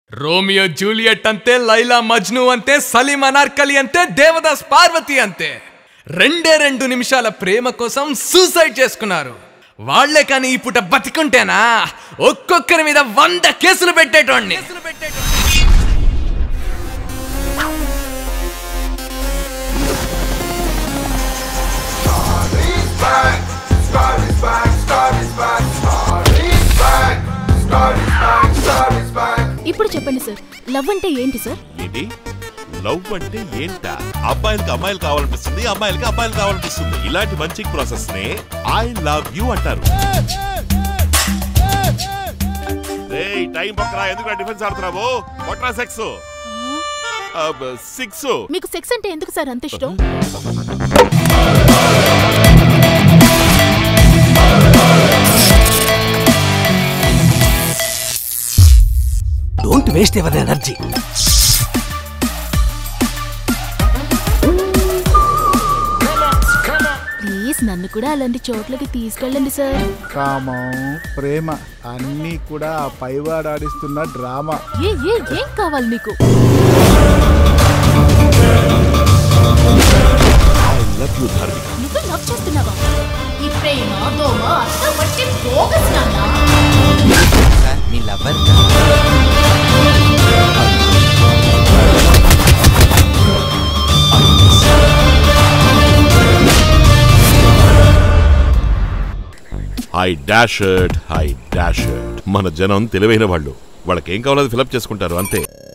Romeo Juliet ಅಂತೆ ಲೈಲಾ మజ్ను అంతే సలీం అనార్కలి అంతే దేవదాస్ పార్వతి అంతే రెండే రెండు నిమిషాల ప్రేమ కోసం సూసైడ్ చేసుకున్నారు వాళ్లే కానీ ఈ పూట బతికుంటేనా ఒక్కొక్కరి మీద వంద కేసులు పెట్టేటోడిని back, Star is back, Star is back, Star is back, Star is back, Star is back. ఇప్పుడు చెప్పండి సార్ లవ్ అంటే ఏంటి సార్ ఏంటి లవ్ అంటే ఏంటా అబ్బాయిలకి అమ్మాయిలు కావాలనిపిస్తుంది అమ్మాయిలకి అబ్బాయిలు కావాలనిపిస్తుంది ఇలాంటి మంచి ప్రాసెస్ నే ఐ లవ్ యూ అంటారు రేయ్ టైం పక్కన ఎందుకు డిఫెన్స్ ఆడుతున్నావు కొట్రా సెక్స్ సిక్స్ మీకు సెక్స్ అంటే ఎందుకు సార్ అంత ఇష్టం don't waste ever energy please నన్ను కూడా అలాంటి చోట్లకి తీసుకెళ్ళండి సార్ కామం ప్రేమ అన్నీ కూడా ఆ పైవాడు ఆడిస్తున్న డ్రామా ఏ ఏ ఏం కావాలి మీకు ఐ లవ్ యూ ధార్మిక నువ్వు లవ్ చేస్తున్నావా ఈ ప్రేమ దోమ అంతా వట్టి బోగస్ నాన్నా మీ lover I dash I dash మన జనం తెలివైన వాళ్ళు వాళ్ళకి ఏం కావాలో ఫిలప్ చేసుకుంటారు అంతే